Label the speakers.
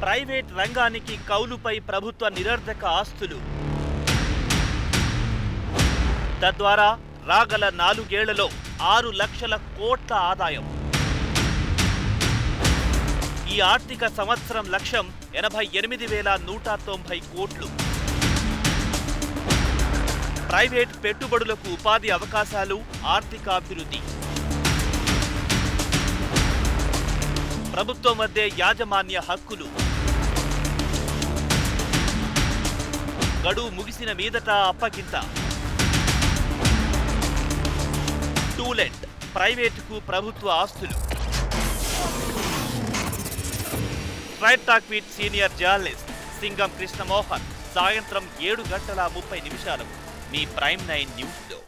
Speaker 1: private రంగానికి కౌలుపై ప్రభుత్వ నిరర్ధక ఆస్తులు తద్వారా రాగల నాలుగేళ్లలో ఆరు లక్షల కోట్ల ఆదాయం ఈ ఆర్థిక సంవత్సరం లక్ష్యం ఎనభై ఎనిమిది వేల నూట తొంభై కోట్లు ప్రైవేట్ పెట్టుబడులకు ఉపాధి అవకాశాలు ఆర్థికాభివృద్ధి ప్రభుత్వం వద్దే యాజమాన్య హక్కులు గడువు ముగిసిన మీదట అప్పగింత టూలెట్ ప్రైవేటుకు ప్రభుత్వ ఆస్తులు straight talk with senior journalist Singam Krishnamohan సాయంత్రం ఏడు గంటల ముప్పై నిమిషాలకు మీ ప్రైమ్ నైన్ న్యూస్లో